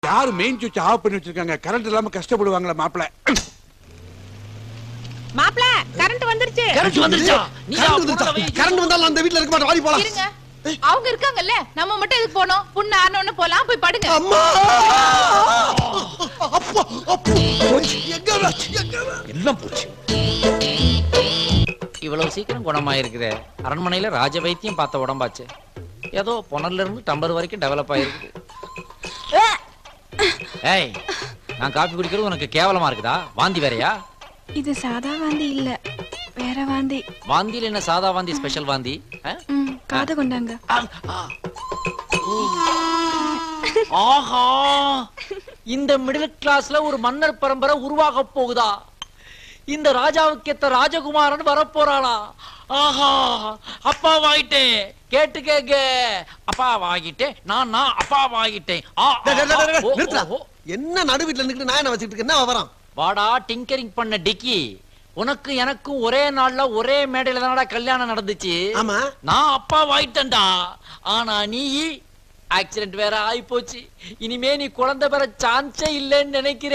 யாரு மெயின் சுவிட்ச் ஆஃப் பண்ணி வச்சிருக்காங்க கரண்ட் இல்லாம கஷ்டப்படுவாங்களா மாப்பிள மாப்ள கரண்ட் வந்துருச்சு கரண்ட் வந்துருச்சா நீ கரண்ட் வந்துருச்சா? கரண்ட் வந்தாலும் அந்த வீட்ல இருக்க மாட்டோம் வாடி போலாம் இருங்க அவங்க இருக்காங்கல்ல நம்ம மட்டும் எதுக்கு போனோம் புண்ணு ஆறணும்னு போலாம் போய் படுங்க அம்மா அப்பா அப்பா எங்க வ- எங்க வ- எல்லாம் போச்சு இவ்வளவு சீக்கிரம் குணமாயிருக்குற அரண்மனையில ராஜ வைத்தியம் பார்த்த உடம்பாச்சு ஏதோ புனர்ல இருந்து டம்பர் வரைக்கும் டெவலப் ஆயிருக்கு ஏய் நான் காபி குடிக்கிறது உனக்கு கேவலமா இருக்குதா வாந்தி வேறயா இது சாதா வாந்தி இல்ல வேற வாந்தி வாந்தியில என்ன சாதா வாந்தி ஸ்பெஷல் வாந்தி ஆ? ம் காது கொண்டாங்க ஆஹா இந்த மிடில் கிளாஸ்ல ஒரு மன்னர் பரம்பரை உருவாக போகுதா இந்த ராஜாவுக்கு ஏத்த ராஜகுமாரன் வரப்போறாளா ஆஹா அப்பா வாங்கிட்டேன் கேட்டு கேக்க அப்பா வாங்கிட்டேன் நான் நான் அப்பா வாங்கிட்டேன் ஆ, ஆ, டேய், டேய், டேய், டேய், ஆ, ஓ, நிறுத்துடா. ஓ, ஓ. என்ன நடு வீட்டுல நிக்கிட்டு நான் என்ன வச்சுட்டு இருக்கேன் என்ன விவரம் வாடா டிங்கரிங் பண்ண டிக்கி உனக்கு எனக்கும் ஒரே நாள்ல ஒரே மேடையில தானடா கல்யாணம் நடந்துச்சு ஆமா நான் அப்பா வாயிட்டேன்டா ஆனா நீ ஆக்சிடென்ட் வேற ஆயி போச்சு இனிமே நீ குழந்தை பெற சான்ஸே இல்லைன்னு நினைக்கிறேன்